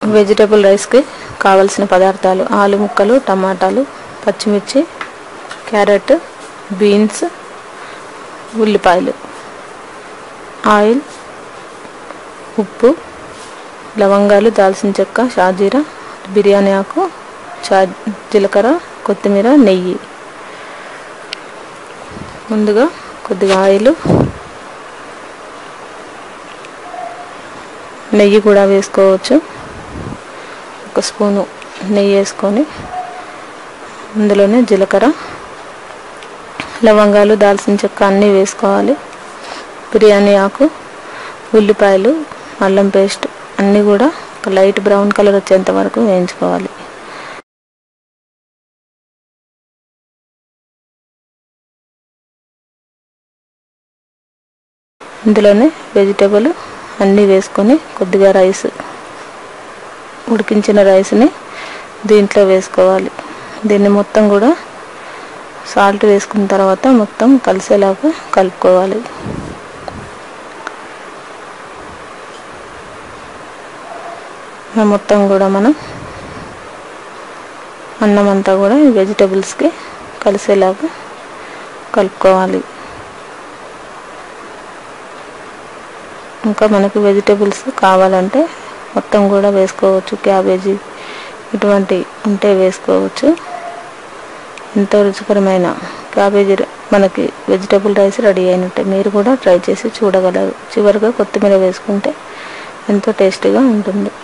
vegetable రైస్కి కావలసిన పదార్థాలు ఆలు ముక్కలు టమాటాలు పచ్చిమిర్చి క్యారెట్ బీన్స్ ఉల్లిపాయలు ఆయిల్ ఉప్పు లవంగాలు దాల్చిన చెక్క షాజీరా బిర్యానీ ఆకు చా జీలకర్ర కొత్తిమీర నెయ్యి ముందుగా కొద్దిగా ఆయిల్ నెయ్యి కూడా వేసుకోవచ్చు ఒక స్పూను నెయ్యి వేసుకొని అందులోనే జీలకర్ర లవంగాలు దాల్చిన చెక్క అన్నీ వేసుకోవాలి బిర్యానీ ఆకు ఉల్లిపాయలు అల్లం పేస్ట్ అన్నీ కూడా ఒక లైట్ బ్రౌన్ కలర్ వచ్చేంత వరకు వేయించుకోవాలి ఇందులోనే వెజిటబుల్ అన్నీ వేసుకొని కొద్దిగా రైస్ ఉడికించిన రైస్ని దీంట్లో వేసుకోవాలి దీన్ని మొత్తం కూడా సాల్ట్ వేసుకున్న తర్వాత మొత్తం కలిసేలాగా కలుపుకోవాలి ఇలా మొత్తం కూడా మనం అన్నం అంతా కూడా ఈ వెజిటబుల్స్కి కలిసేలాగా కలుపుకోవాలి ఇంకా మనకు వెజిటబుల్స్ కావాలంటే మొత్తం కూడా వేసుకోవచ్చు క్యాబేజీ ఇటువంటి ఉంటే వేసుకోవచ్చు ఎంతో రుచికరమైన క్యాబేజీ ర- మనకి వెజిటబుల్ రైస్ రెడీ అయినట్టే మీరు కూడా ట్రై చేసి చూడగలరు చివరిగా కొత్తిమీర వేసుకుంటే ఎంతో టేస్టీగా ఉంటుంది